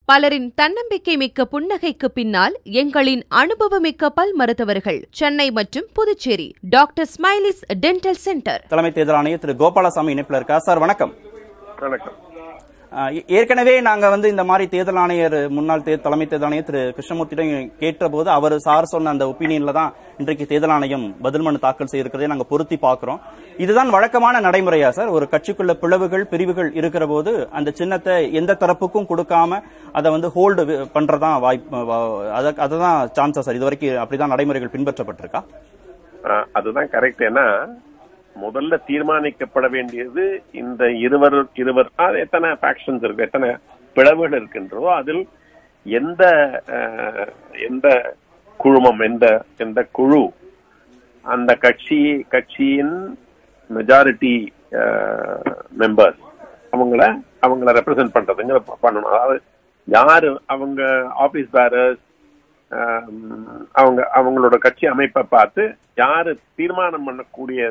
பலரின் தன்னம்பிக்கை மிக்க புன்னகைக்கு பின்னால் எங்களின் அனுபவமிக்க பல் மருத்துவர்கள் சென்னை மற்றும் Puducherry doctor smiles dental centre தலைமை தேர்தல் ஆணையர் திரு கோபாலசாமி இணைப்பில் இருக்கா சார் வணக்கம் வணக்கம் ஆஹ் ஏ- ஏற்கனவே நாங்க வந்து இந்த மாதிரி தேர்தல் ஆணையர் முன்னாள் தே- தலைமை தேர்தல் ஆணையர் திரு கிருஷ்ணமூர்த்தியிடம் கேட்ட போது அவர் சார் சொன்ன அந்த ஒப்பீனியன்ல தான் இன்றைக்கு தேர்தல் ஆணையம் பதில் மனு தாக்கல் செய்திருக்கிறதை நாங்க பொருத்தி பார்க்கிறோம் இதுதான் வழக்கமான நடைமுறையா சார் ஒரு கட்சிக்குள்ள பிளவுகள் பிரிவுகள் இருக்கிற போது அந்த சின்னத்தை எந்த தரப்புக்கும் கொடுக்காம அதை வந்து ஹோல்டு பண்றதா வாய்ப்பு வா- அத- அதுதான் சான்சா சார் இது வரைக்கும் அப்படிதான் நடைமுறைகள் பின்பற்றப்பட்டிருக்கா ஆ, அதுதான் கரெக்ட் ஏன்னா முதல்ல தீர்மானிக்கப்பட வேண்டியது இந்த இருவர் இருவர் ஆ, எத்தனை ஃபேக்ஷன்ஸ் இருக்கு எத்தனை பிளவுகள் இருக்கின்றதோ அதில் எந்த ஆ, எந்த குழுமம் எந்த எந்த குழு அந்த கட்சி கட்சியின் மெஜாரிட்டி மெம்பர்ஸ் அவங்கள அவங்கள ரெப்ரசென்ட் பண்றதுங்கிற ப- பண்ணணும் அதாவது யாரு அவங்க ஆபீஸ் பேரர்ஸ் அவங்க அவங்களோட கட்சி அமைப்பை பார்த்து யாரு தீர்மானம் பண்ணக்கூடிய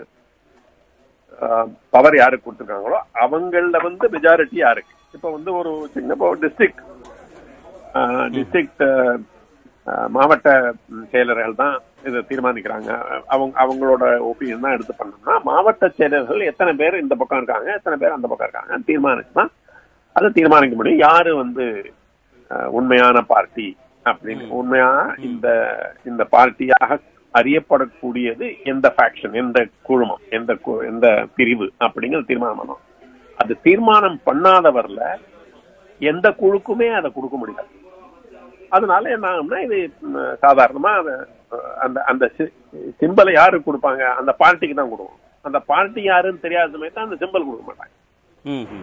பவர் யாருக்கு கொடுத்துருக்காங்களோ அவங்கள வந்து மெஜாரிட்டி யாருக்கு இப்ப வந்து ஒரு சின்ன டிஸ்ட்ரிக்ட் டிஸ்ட்ரிக்ட் மாவட்ட ம், செயலர்கள் தான் இதை தீர்மானிக்கிறாங்க அவங்க அவங்களோட ஒப்பீனியன் தான் எடுத்து பண்ணோம்னா மாவட்ட செயலர்கள் எத்தனை பேர் இந்த பக்கம் இருக்காங்க எத்தனை பேர் அந்த பக்கம் இருக்காங்க தீர்மானிச்சு தான் அதை தீர்மானிக்க முடியும் யாரு வந்து அஹ், உண்மையான பார்ட்டி அப்படின்னு உண்மையா இந்த இந்த பார்ட்டியாக அறியப்படக்கூடியது எந்த ஃபேக்ஷன் எந்த குழுமம் எந்த கு- எந்த பிரிவு அப்படிங்கிறது தீர்மானம் பண்ணணும் அது தீர்மானம் பண்ணாதவர்ல எந்த குழுக்குமே அதை கொடுக்க முடியாது அதனால என்ன ஆகும்னா இது ம், சாதாரணமா அது, அஹ், அந்த அந்த சிம்பலை யாருக்கு கொடுப்பாங்க அந்த பார்ட்டிக்கு தான் கொடுக்கும் அந்த பார்ட்டி யாருன்னு தெரியாத சமயத்தான் அந்த சிம்பல் கொடுக்க மாட்டாங்க ம், ம்.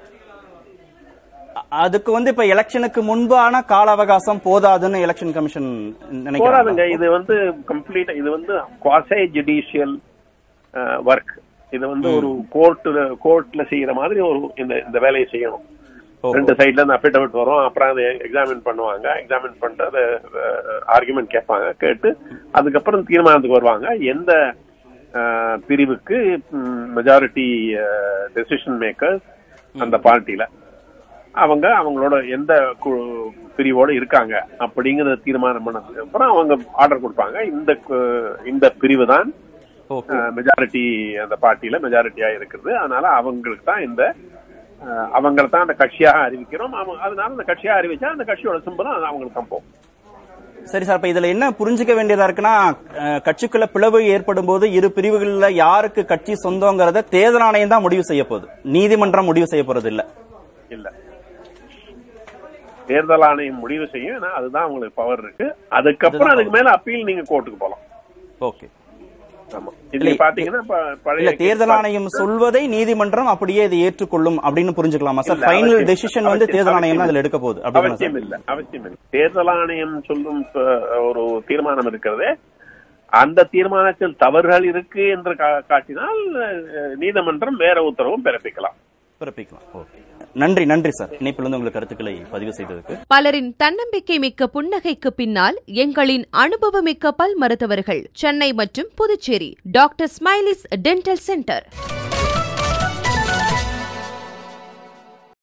அ- அதுக்கு வந்து இப்ப எலெக்ஷனுக்கு முன்பான கால அவகாசம் போதாதுன்னு எலெக்ஷன் கமிஷன் போராதுங்க நினைக்கிறாங்க இது வந்து கம்ப்ளீட் இது வந்து குவாசை ஜுடிஷியல் ஒர்க் இது வந்து ஒரு கோர்ட்ல கோர்ட்ல செய்யற மாதிரி ஒரு இந்த இந்த வேலையை செய்யணும் ஓஹோ. ரெண்டு சைடுல இருந்து அஃபிடவிட் வரும் அப்புறம் அதை எக்ஸாமின் பண்ணுவாங்க எக்ஸாமின் பண்ணிட்டு அதை ஆர்குமெண்ட் கேட்பாங்க கேட்டு அதுக்கப்புறம் தீர்மானத்துக்கு வருவாங்க எந்த அஹ், பிரிவுக்கு மெஜாரிட்டி டெசிஷன் மேக்கர்ஸ் அந்த பார்ட்டில அவங்க அவங்களோட எந்த கு- பிரிவோட இருக்காங்க அப்படிங்கறத தீர்மானம் பண்ணதுக்கு அப்புறம் அவங்க ஆர்டர் கொடுப்பாங்க இந்த கு- இந்த பிரிவு தான் ஓகே மெஜாரிட்டி அந்த பார்ட்டியில மெஜாரிட்டியா இருக்குது அதனால அவங்களுக்கு தான் இந்த அஹ், அவங்கள தான் அந்த கட்சியாக அறிவிக்கிறோம் அவங்க- அதனால அந்த கட்சியா அறிவிச்சா அந்த கட்சியோட சிம்பலும் அது அவங்களுக்கு தான் போகும் சரி சார் இப்ப இதுல என்ன புரிஞ்சுக்க வேண்டியதா இருக்குன்னா அஹ், கட்சிக்குள்ள பிளவு ஏற்படும் போது இரு பிரிவுகள்ல யாருக்கு கட்சி சொந்தங்கிறத தேர்தல் ஆணையம் தான் முடிவு செய்ய போகுது நீதிமன்றம் முடிவு செய்ய போறது இல்ல இல்ல தேர்தல் ஆணையம் முடிவு செய்யும் ஏன்னா அதுதான் அவங்களுக்கு பவர் இருக்கு அதுக்கப்புறம் அதுக்கு மேல அப்பீல் நீங்க கோர்ட்டுக்கு போலாம் ஓகே ஆமா இதுல பாத்தீங்கன்னா ப- இல்ல பழைய தேர்தல் ஆணையம் சொல்வதை நீதிமன்றம் அப்படியே இதை ஏற்றுக்கொள்ளும் அப்படின்னு புரிஞ்சுக்கலாமா சார் இல்ல, ஃபைனல் அவசியம் டெசிஷன் வந்து அவசியம் தேர்தல் ஆணையம் தான் அவசியம் அதுல எடுக்க போகுது அப்படிதானே அவசியம் சார் இல்ல அவசியம் இல்ல தேர்தல் ஆணையம் சொல்லும் ப- ஒரு தீர்மானம் இருக்கிறது அந்த தீர்மானத்தில் தவறுகள் இருக்கு என்று கா- காட்டினால் அஹ், நீதிமன்றம் வேற உத்தரவும் பிறப்பிக்கலாம் பிறப்பிக்கலாம் ஓகே நன்றி நன்றி சார் இணைப்பிலிருந்து உங்கள் கருத்துக்களை பதிவு செய்ததுக்கு பலரின் தன்னம்பிக்கை மிக்க புன்னகைக்கு பின்னால் எங்களின் அனுபவமிக்க பல் மருத்துவர்கள் சென்னை மற்றும் Puducherry doctor smiles dental centre